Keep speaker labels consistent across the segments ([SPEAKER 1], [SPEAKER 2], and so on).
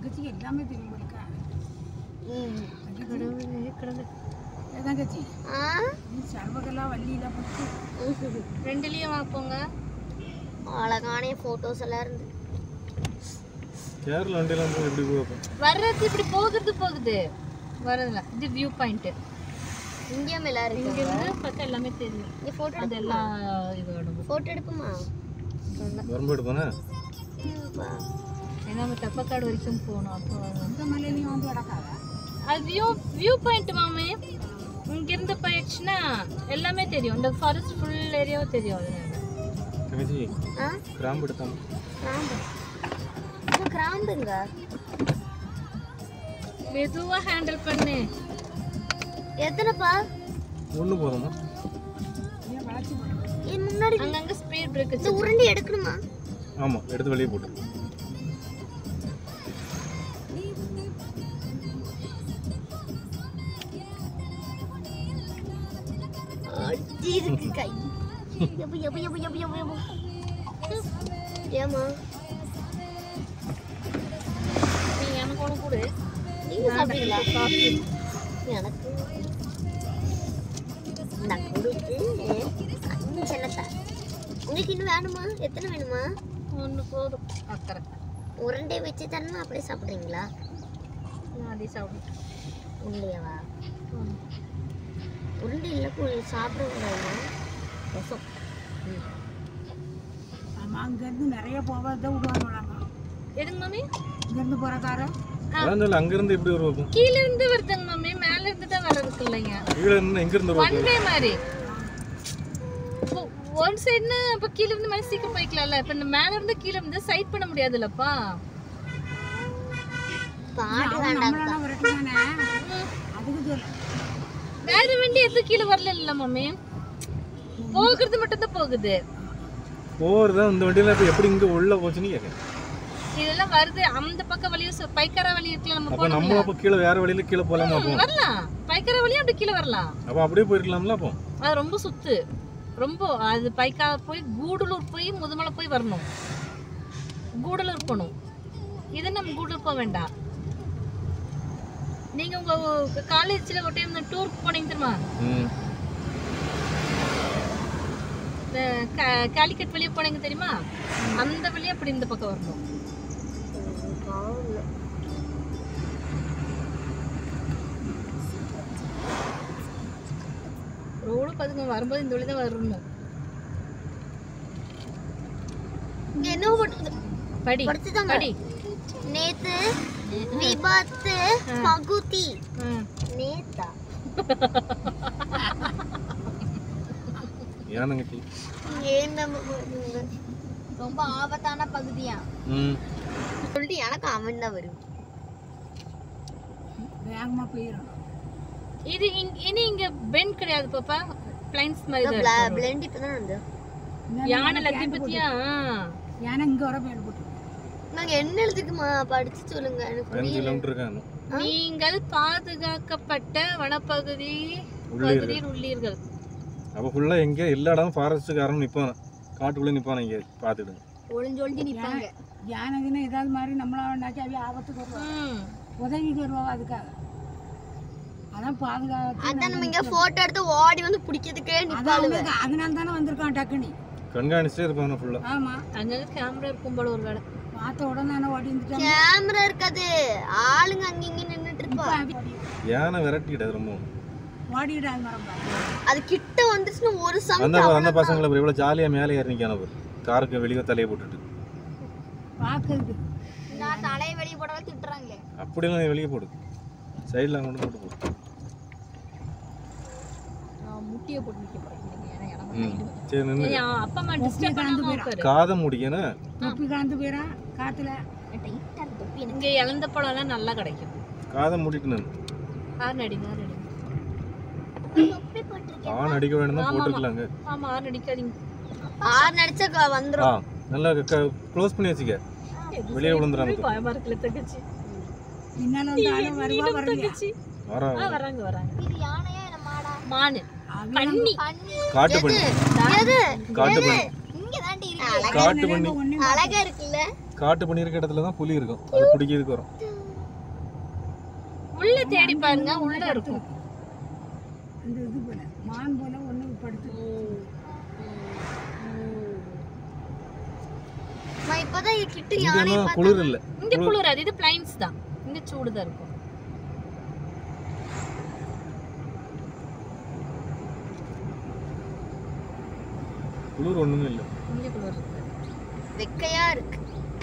[SPEAKER 1] தங்கச்சி எல்லாமே தெரியும் படிக்கா
[SPEAKER 2] ம்.
[SPEAKER 1] தங்கச்சி
[SPEAKER 2] ஆ
[SPEAKER 1] நீ சர்வகலா வள்ளியில பட்டு
[SPEAKER 3] ரெண்டுலயும் வாப்போங்க
[SPEAKER 2] அழகான ஃபோட்டோஸ் எல்லாம் இருந்து
[SPEAKER 4] கேரளா வண்டியெல்லாம் போய் எப்படி போய்
[SPEAKER 3] வர்றது இப்படி போகுது போகுது வரதுல இது வியூ பாயிண்ட்
[SPEAKER 2] இங்கேயும் எல்லாம்
[SPEAKER 3] இங்க
[SPEAKER 2] இருக்கு
[SPEAKER 3] இருந்து பார்த்தா எல்லாமே தெரியும்
[SPEAKER 2] இங்க ஃபோட்டோ
[SPEAKER 3] அது எல்லாம் இதோட
[SPEAKER 2] ஃபோட்டோ எடுப்போமா
[SPEAKER 4] வரும்போது எடுப்பானே
[SPEAKER 3] ஏன்னா நம்ம தப்பக்காடு வரைக்கும் போகணும் அப்போ
[SPEAKER 1] இந்த மலையிலையும் வந்து கிடக்காத
[SPEAKER 3] அது வியூ வியூ பாயிண்ட் மாமே இங்க இருந்து போயிடுச்சுன்னா எல்லாமே தெரியும் இந்த ஃபாரஸ்ட் ஃபுல் ஏரியாவும் தெரியும் அதனால
[SPEAKER 4] தங்கச்சி
[SPEAKER 2] ஆ
[SPEAKER 4] கிராம்பு எடுத்தாங்க
[SPEAKER 2] கிராம்பு இது கிராம்புங்க
[SPEAKER 3] மெதுவா ஹேண்டில் பண்ணு
[SPEAKER 2] எத்தனைப்பா
[SPEAKER 4] ஒன்று போதுமா
[SPEAKER 1] ஏன் வளர்ச்சி போட்டு
[SPEAKER 2] இது முன்னாடி
[SPEAKER 3] அங்கங்க ஸ்பீட் பிரேக்
[SPEAKER 2] இந்த உருண்டி எடுக்கணுமா
[SPEAKER 4] ஆமாம் எடுத்து வெளியே போட்டு
[SPEAKER 2] அடி இருக்கு கை எப்பு எப்பு எப்பு எப்பு எப்பு எப்பு ஏமா
[SPEAKER 3] நீ எனக்கு ஒன்று கொடு
[SPEAKER 2] நீங்க சாப்பிட்டீங்களா காஃபி எனக்கு நான் கொடுத்து செல்லத்தா உங்களுக்கு இன்னும் வேணுமா எத்தனை வேணுமா
[SPEAKER 3] ஒன்று போதும் அக்கறை
[SPEAKER 2] உருண்டை வச்சு தரணும் அப்படியே சாப்பிட்றீங்களா
[SPEAKER 3] நான் அதே சாப்பிட்டேன்
[SPEAKER 2] உருண்டையாவா உருண்டை இல்லை கூழ் சாப்பிட கூடாதுமா ரசம் ம்.
[SPEAKER 1] ஆமா அங்கேருந்து நிறைய போகாத விடுவாங்க
[SPEAKER 3] எடுங்க மாமி
[SPEAKER 1] இங்கேருந்து போகிற காரம்
[SPEAKER 4] அதான் சொல்லு அங்கேருந்து எப்படி ஒரு வைப்போம்
[SPEAKER 3] கீழ இருந்து வருதுங்க மாமி மேல இருந்து தான் வர்றதுக்கு இல்லைங்க
[SPEAKER 4] கீழே இருந்து எங்கேருந்து
[SPEAKER 3] ஒன்
[SPEAKER 4] ஒரு
[SPEAKER 3] வே மாதிரி ஒன் சைடுனா அப்ப கீழ இருந்து மேல சீக்கிரம் போய்க்கலாம்ல இப்ப இந்த மேல இருந்து கீழ இருந்து சைட் பண்ண முடியாதுல்லப்பா
[SPEAKER 2] பாடு வேண்டாம்
[SPEAKER 1] நம்மளாம் விரட்டுவானே அதுக்கு சொல்லு
[SPEAKER 3] வேற வண்டி எதுவும் கீழே வரல இல்ல மாமி போகிறது மட்டும் தான் போகுது
[SPEAKER 4] போகிறதா இந்த வண்டியில் இப்போ எப்படி இங்கே உள்ள போச்சுன்னு கேட்கேன்
[SPEAKER 3] இதெல்லாம் வருது அந்த பக்கம் வழியும் சு- பைக்காரா வழி இருக்குல்ல நம்ம
[SPEAKER 4] அப்போ
[SPEAKER 3] போனோம்ல
[SPEAKER 4] நம்ம அப்போ கீழே வேற வழியில கீழே போகலாமா அப்போ
[SPEAKER 3] வரலாம் பைக்காரா வழியும் அப்படி கீழே வரலாம்
[SPEAKER 4] அப்போ அப்படியே போயிருக்கலாம்ல அப்போ
[SPEAKER 3] அது ரொம்ப சுத்து ரொம்ப அது பைக்கா போய் கூடலூர் போய் முதுமலை போய் வரணும் கூடலூர் போகணும் இது நம்ம கூடலூர் போக வேண்டாம் நீங்க உங்க காலேஜ்ல ஒரு டைம் டூருக்கு போனீங்க தெரியுமா
[SPEAKER 4] ம்
[SPEAKER 3] இந்த கா- காலிக்கட் வழியா போனீங்க தெரியுமா அந்த வழியா அப்படி இந்த பக்கம் வரணும் ரோடு பாத்துங்க வரும்போது இந்த வழி தான் வரணும்
[SPEAKER 2] இங்க என்ன போட்டு
[SPEAKER 3] படி
[SPEAKER 2] படிச்சுதாங்க
[SPEAKER 3] படி
[SPEAKER 2] நேத்து விபத்து பகுதி
[SPEAKER 3] ஆ.
[SPEAKER 2] நேத்தா
[SPEAKER 4] ஏன் தங்கச்சி
[SPEAKER 2] ஏன் நம்ம போடுங்க? ரொம்ப ஆபத்தான பகுதியா
[SPEAKER 4] ம்
[SPEAKER 2] சொல்லிட்டு எனக்கு அவன் தான் வரும்
[SPEAKER 1] வேகமாக போயிடும்
[SPEAKER 3] இது இங்க- இனி இங்க பெண்ட் கிடையாது பாப்பா பிளைன்ஸ் மாதிரி தான் இருக்கும்.
[SPEAKER 2] பிளெண்ட் இப்பதான் வந்து
[SPEAKER 3] யானை லத்தி பத்தியா
[SPEAKER 1] ஏன்னா இங்கே வர பேர் போட்டு
[SPEAKER 2] நாங்க என்ன எழுதிக்குமா படிச்சு சொல்லுங்க எனக்கு
[SPEAKER 4] பதினஞ்சு
[SPEAKER 2] புரியல
[SPEAKER 4] கிலோமீட்டர் இருக்காங்க
[SPEAKER 3] நீங்கள் பாதுகாக்கப்பட்ட வனப்பகுதி
[SPEAKER 4] உள்ளீர்கள்
[SPEAKER 3] பகுதியில் உள்ளீர்கள்
[SPEAKER 4] அப்போ ஃபுல்லாக எங்கே எல்லா இடமும் ஃபாரஸ்ட்டுக்காரன் நிற்பான் காட்டுக்குள்ளே நிற்பான் இங்கே பார்த்துடுங்க
[SPEAKER 2] ஒளிஞ்சு ஒளிஞ்சு நிப்பாங்க
[SPEAKER 1] யானைக்குன்னு ஏதாவது மாதிரி நம்மளாண்டாக்கி அவைய ஆபத்துக்கு வருவாங்க
[SPEAKER 3] ம்.
[SPEAKER 1] உதவிக்கு வருவாங்க அதுக்காக அதான் பாதுகாத்து
[SPEAKER 2] அதான் நம்ம இங்க போட்டோ எடுத்து ஓடி வந்து பிடிக்கிறதுக்கே
[SPEAKER 1] அதான்
[SPEAKER 2] நிப்பாளுவ
[SPEAKER 1] அவங்களுக்கு அதனால தானே வந்திருக்கான் டக்குனி
[SPEAKER 4] கண்காணிச்சிட்டே இருப்பாங்க ஃபுல்லாக
[SPEAKER 1] ஆமா
[SPEAKER 3] அங்கங்க கேமரா இருக்கும் போல ஒரு வேலை
[SPEAKER 1] பார்த்த உடனே தானே ஓடி வந்துட்டாங்க
[SPEAKER 2] கேமரா இருக்காது ஆளுங்க அங்க இங்க நின்னுட்டு இருப்பா
[SPEAKER 4] யானை விரட்டிக்கிட்டது ரொம்ப
[SPEAKER 1] ஓடிடாது மரம் பாரு.
[SPEAKER 2] அது கிட்ட வந்துச்சுன்னா ஒரு சம்
[SPEAKER 4] அந்த அந்த பசங்களை பாரு, இவ்வளோ ஜாலியாக மேலே ஏறி நிற்கான பாரு காருக்கு வெளியே தலையை போட்டுட்டு
[SPEAKER 1] பார்க்கறதுக்கு
[SPEAKER 2] நான் தலையை வெளியே போடவே திட்டுறாங்களே
[SPEAKER 4] அப்படிலாம் நீ வெளியே போடு சைடில் கொண்டு போட்டு போடு
[SPEAKER 3] நான் முட்டியை போட்டு நிக்க போறேன் ஏன்னா எனக்கு
[SPEAKER 4] ம் சரி நின்று
[SPEAKER 3] சரி, அவன் அப்பா அம்மா டிஸ்டர்ப் பண்ணாம உட்காரு
[SPEAKER 4] காதை முடிக்கணும்
[SPEAKER 1] தொப்பி கலந்து போயிடா காத்துல
[SPEAKER 2] டைட்டா தொப்பி
[SPEAKER 3] இங்க இழந்த பழம்லாம் நல்லா கிடைக்கும்
[SPEAKER 4] காதை மூடிட்டு நின்று
[SPEAKER 3] ஆறு அடிங்க ஆறு அடிங்க
[SPEAKER 2] தொப்பி போட்டிருக்கேன்
[SPEAKER 4] ஆண் அடிக்க வேணும் தான்
[SPEAKER 3] ஆமாமா.
[SPEAKER 4] போட்டுக்கலாங்க
[SPEAKER 3] ஆமா ஆறு அடிக்காதீங்க
[SPEAKER 2] ஆறு நடிச்சா க-
[SPEAKER 4] ஆ
[SPEAKER 2] வந்துரும்
[SPEAKER 4] நல்லா க்ளோஸ் பண்ணி வச்சுக்க வெளியே விழுந்துறாங்க
[SPEAKER 3] போய் பயமா இருக்குல்ல தங்கச்சி
[SPEAKER 1] பின்னால வந்து ஆளும் வருவா
[SPEAKER 3] நீனும்
[SPEAKER 1] வரலையா
[SPEAKER 3] தங்கச்சி
[SPEAKER 4] வரா
[SPEAKER 3] ஆ வராங்க வராங்க
[SPEAKER 2] இது யானையா இல்ல மாடா
[SPEAKER 3] மானு
[SPEAKER 1] அவன்
[SPEAKER 3] பண்ணி
[SPEAKER 2] பண்ணி
[SPEAKER 4] காட்டு பண்ணி
[SPEAKER 2] எது
[SPEAKER 4] காட்டு பண்ணி
[SPEAKER 2] இங்க தாண்டி இருக்கு
[SPEAKER 4] காட்டு பண்ணி
[SPEAKER 1] ஒண்ணு
[SPEAKER 2] அழகா இருக்குல்ல
[SPEAKER 4] காட்டு பண்ணி இருக்க இடத்துல தான் புலி இருக்கும் அது பிடிக்கிறதுக்கு வரும்
[SPEAKER 3] உள்ள தேடி பாருங்க உள்ள இருக்கும்
[SPEAKER 1] அந்த இது போல மான் போல ஒண்ணு படுத்து
[SPEAKER 2] நான் இப்பதான் கிட்ட
[SPEAKER 4] இங்க
[SPEAKER 2] யானை
[SPEAKER 4] எல்லாம் குளிர் இல்லை
[SPEAKER 3] இங்க குளிராது இது பிளைன்ஸ் தான் இங்க சூடு தான் இருக்கும்
[SPEAKER 4] குளிர் ஒண்ணுமே இல்லை
[SPEAKER 3] இங்க குளிர் இருக்கு
[SPEAKER 2] வெக்கையா இருக்கு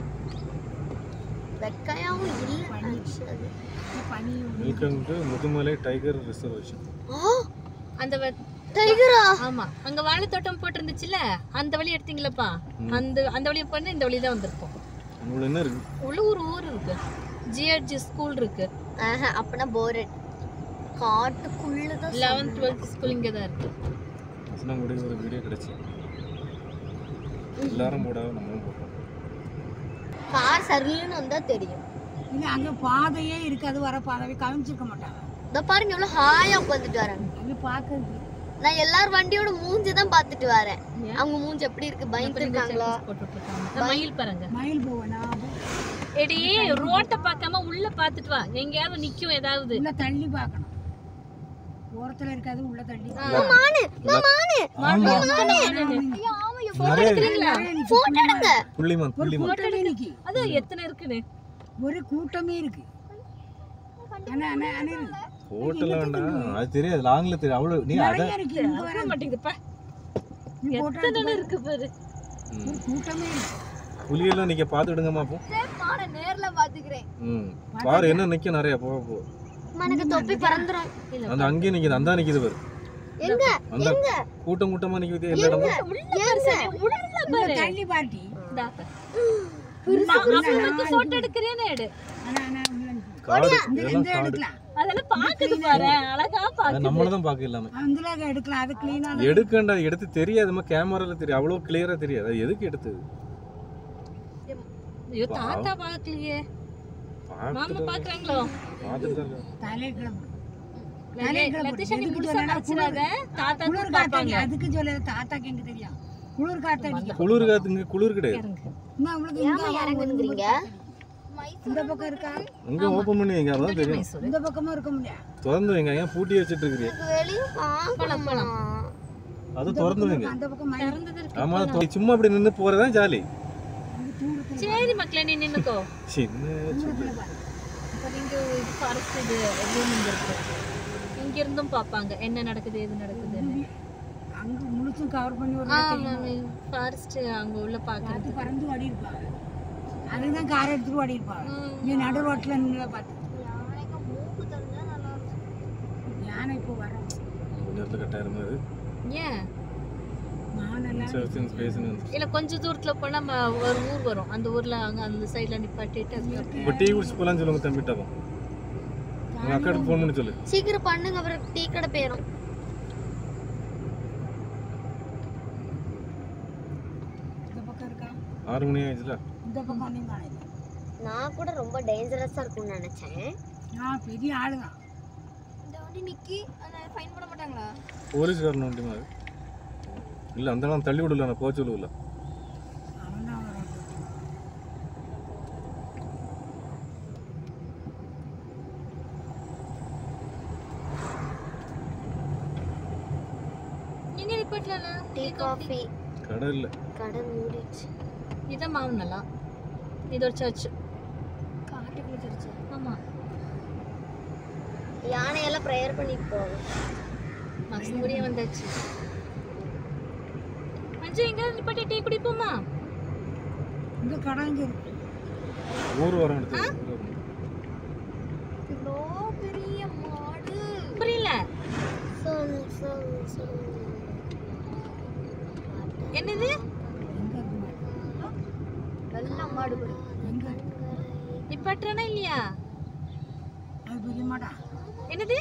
[SPEAKER 2] வெக்கையாவும் இல்ல actually.
[SPEAKER 1] பனி
[SPEAKER 4] welcome to Mudumalai tiger reservation
[SPEAKER 2] ஆ,
[SPEAKER 3] அந்த வ-
[SPEAKER 2] டைகரா
[SPEAKER 3] ஆமா அங்க வாழைத்தோட்டம் போட்டிருந்துச்சுல அந்த வழி எடுத்தீங்களப்பா அந்த அந்த வழியை பண்ணி இந்த வழி தான் வந்திருக்கும்
[SPEAKER 4] உங்களுக்கு என்ன இருக்கு
[SPEAKER 3] உள்ள ஒரு ஊர் இருக்கு ஜிஆர்ஜி ஸ்கூல் இருக்கு
[SPEAKER 2] ஆஹா, அப்பனா போர் காட்டுக்குள்ளதான்
[SPEAKER 3] லெவன்த் டுவெல்த் ஸ்கூல் இங்க தான் இருக்கு
[SPEAKER 4] கூட ஒரு வீடியோ கிடைச்சி எல்லாரும் போடாத நம்மளும் போட்டோம்
[SPEAKER 2] கார் சரின்னு வந்தா தெரியும்
[SPEAKER 1] இல்ல அங்க பாதையே இருக்காது வர பாதையே கவனிச்சிருக்க மாட்டாங்க
[SPEAKER 2] இந்த பாருங்க எவ்வளவு ஹாயா உட்காந்துட்டு வரேன்
[SPEAKER 1] அங்க பாக்குறது
[SPEAKER 2] நான் எல்லார் வண்டியோட மூஞ்சி தான் பார்த்துட்டு வரேன்
[SPEAKER 3] ஏன்?
[SPEAKER 2] அவங்க மூஞ்சி எப்படி இருக்கு பயந்து
[SPEAKER 3] அப்புறம் இங்க
[SPEAKER 2] இருக்காங்களா
[SPEAKER 3] checkers போட்டுட்டு இருக்காங்க. மயில் பாருங்க
[SPEAKER 1] மயில் போவேனா
[SPEAKER 3] எடி ரோட்டை பார்க்காம உள்ள பாத்துட்டு வா எங்கேயாவது நிக்கும் ஏதாவது
[SPEAKER 1] உள்ள தள்ளி பார்க்கணும் ஓரத்துல இருக்காது உள்ள தள்ளி
[SPEAKER 2] மானு நான் மானு
[SPEAKER 4] ஆமா
[SPEAKER 2] ஐயோ, ஆமா, எவ்வளவு
[SPEAKER 4] நிறைய
[SPEAKER 2] போட்டோ எடுங்க
[SPEAKER 4] புள்ளிமான் புள்ளிமான்
[SPEAKER 1] கூட்டமே நிக்கி
[SPEAKER 3] அது எத்தனை இருக்குன்னு
[SPEAKER 1] ஒரு கூட்டமே இருக்கு அண்ணா அண்ணா அண்ணா இருக்கு.
[SPEAKER 4] போட்டெல்லாம் வேண்டாம் அது தெரியாது லாங்ல தெரியும் அவ்வளவு நீ அத
[SPEAKER 1] நிறைய இருக்கு இங்க வர
[SPEAKER 3] வர மாட்டேங்குதுப்பா
[SPEAKER 1] நீ போட்டோ
[SPEAKER 3] எத்தனை இருக்கு பாரு
[SPEAKER 1] ஒரு கூட்டமே இருக்கு
[SPEAKER 4] புலியெல்லாம் நீங்க பாத்துடுங்கம்மா அப்போ
[SPEAKER 2] மானை நேர்ல பாத்துக்கிறேன்
[SPEAKER 4] ம் பாரு என்ன நிக்க நிறைய போக போ
[SPEAKER 2] எனக்கு தொப்பி பறந்துரும்
[SPEAKER 4] அந்த அங்கேயே நிக்குது அந்த நிக்குது பாரு
[SPEAKER 2] எங்க
[SPEAKER 4] அந்த
[SPEAKER 2] எங்க
[SPEAKER 4] கூட்டம் கூட்டமா நிக்குது எல்லா இடமும்
[SPEAKER 2] எங்க
[SPEAKER 3] உள்ள
[SPEAKER 1] உள்ள தள்ளி பார்ட்டி
[SPEAKER 3] இந்தா. நான் அவனுக்கு போட்டோ எடுக்கிறேன்னு எடு
[SPEAKER 1] அண்ணா அண்ணா உள்ள நிக்கு.
[SPEAKER 4] காடு
[SPEAKER 1] இந்த
[SPEAKER 4] இதெல்லாம்
[SPEAKER 1] இந்த
[SPEAKER 4] காடு
[SPEAKER 1] எடுக்கலாம்
[SPEAKER 3] அதெல்லாம் பாக்குது பாரு அழகா பாக்கு
[SPEAKER 4] நம்மள தான் பார்க்க எல்லாமே
[SPEAKER 1] அதுல எடுக்கலாம் அது கிளீனா
[SPEAKER 4] எடுக்கண்டா எடுத்து தெரியாதுமா கேமரால தெரியும் அவ்வளவு கிளியரா தெரியாது அது எதுக்கு எடுத்தது
[SPEAKER 3] ஐயோ தாத்தா பாக்கலையே மாமா
[SPEAKER 4] பார்த்துட்டு
[SPEAKER 3] பாக்குறாங்களோ
[SPEAKER 4] பார்த்துட்டு தான் இருக்கேன்.
[SPEAKER 1] தலையை கிளம்பு
[SPEAKER 3] லத்திஷா நீ முழுசா மறைச்சிடாத தாத்தா
[SPEAKER 1] குளிர் காத்தாங்க அதுக்கு சொல்ல தாத்தாக்கு எங்க தெரியும் குளிர் காத்த அடிக்கும்
[SPEAKER 4] குளிர் காத்து இங்க குளிர் கிடையாது
[SPEAKER 3] இறங்கு
[SPEAKER 1] இன்னும் அவங்களுக்கு இங்க
[SPEAKER 2] இறங்குங்கிறீங்க
[SPEAKER 1] இந்த பக்கம் இருக்கா
[SPEAKER 4] இங்க ஓபன் பண்ணி வைங்க அதான் தெரியும்
[SPEAKER 3] மைசூர்
[SPEAKER 1] இந்த பக்கமும் இருக்க முடியாது
[SPEAKER 4] திறந்து வைங்க ஏன் பூட்டி வச்சிட்டு இருக்கிறீங்க
[SPEAKER 2] வெளிய பாக்கலாமா
[SPEAKER 4] அது திறந்து வைங்க
[SPEAKER 1] அந்த பக்கம் மயில்
[SPEAKER 3] திறந்தது இருக்கு
[SPEAKER 4] ஆமா தொ- சும்மா அப்படி நின்னு போறதான் ஜாலி
[SPEAKER 1] அங்க தூரத்துல
[SPEAKER 3] சரி மக்களே நீ நின்னுக்கோ
[SPEAKER 4] சின்ன
[SPEAKER 1] தூரத்துல பாரு
[SPEAKER 3] இப்போ நீங்க இது ஃபாரஸ்ட் இது ரூம் இருக்கு இங்க இருந்தும் பாப்பாங்க என்ன நடக்குது எது நடக்குதுன்னு
[SPEAKER 1] அங்க முழுசும் கவர் பண்ணி ஒரு
[SPEAKER 3] ஆமா ஃபாரஸ்ட் அங்க உள்ள பாக்குறது
[SPEAKER 1] பார்த்து பறந்து ஓடி இருப்பாங்க அதுதான் கார் எடுத்துட்டு ஓடி இருப்பாங்க இங்க நடு ரோட்ல நின்று பார்த்து யானை இப்போ வரோம்
[SPEAKER 4] நேரத்துல கட்டாயிரம் அது
[SPEAKER 3] ஏன்
[SPEAKER 1] மானெல்லாம்
[SPEAKER 4] சர்ச் ஸ்பேஸ்னு
[SPEAKER 3] இல்ல கொஞ்ச தூரத்துல போனா நம்ம ஒரு ஊர் வரும் அந்த ஊர்ல அங்க அந்த சைடுல நிப்பாட்டிட்டு அதுக்கப்புறம்
[SPEAKER 4] இப்போ டீ குடிச்சு போலாம்னு சொல்லுங்க தம்பிட்டாப்பா உங்க அக்காவுக்கு ஃபோன் பண்ணி சொல்லு
[SPEAKER 2] சீக்கிரம் பண்ணுங்க அப்புறம் டீ கடை போயிரும்
[SPEAKER 1] இந்த பக்கம் இருக்கா
[SPEAKER 4] ஆறு மணி ஆயிடுச்சுல
[SPEAKER 1] இந்த பக்கம் ஒன்றையும் காணல
[SPEAKER 2] நான் கூட ரொம்ப டேஞ்சரஸா இருக்கும்னு நினைச்சேன்
[SPEAKER 1] நான் பெரிய ஆளுதான்
[SPEAKER 2] இந்த வண்டி நிக்கி ஃபைன் பண்ண மாட்டாங்களா
[SPEAKER 4] போலீஸ்காரன் வண்டி மாதிரி இல்ல அந்த நாள் தள்ளி விடல நான் போக சொல்லுவில்ல
[SPEAKER 1] அவன் தான் வரான்
[SPEAKER 3] எங்க நிப்பாட்டலாம்
[SPEAKER 2] டீ காஃபி
[SPEAKER 4] கடை இல்ல
[SPEAKER 2] கடை மூடிடுச்சு
[SPEAKER 3] இதான் மாவுனலாம் இது ஒரு சர்ச்
[SPEAKER 2] காட்டுக்குள்ள தெரிச்சு
[SPEAKER 3] ஆமா
[SPEAKER 2] யானையெல்லாம் ப்ரேயர் பண்ணிட்டு போகும்
[SPEAKER 3] மாசம் முடிய வந்தாச்சு மஞ்சு எங்க நிப்பாட்டி டீ குடிப்போமா
[SPEAKER 1] இந்த கடை இங்க இருக்கு
[SPEAKER 4] ஊர் வரம் எடுத்து
[SPEAKER 2] இவ்வளோ பெரிய மாடு
[SPEAKER 3] புரியல
[SPEAKER 2] சொல் சொல் சொல்
[SPEAKER 3] என்னது
[SPEAKER 1] எங்க இருக்கு மாடு?
[SPEAKER 2] நல்ல மாடு பாரு.
[SPEAKER 1] எங்க இருக்கு?
[SPEAKER 3] நிப்பாட்டுறானா இல்லையா
[SPEAKER 1] அது பெரிய மாடா
[SPEAKER 3] என்னது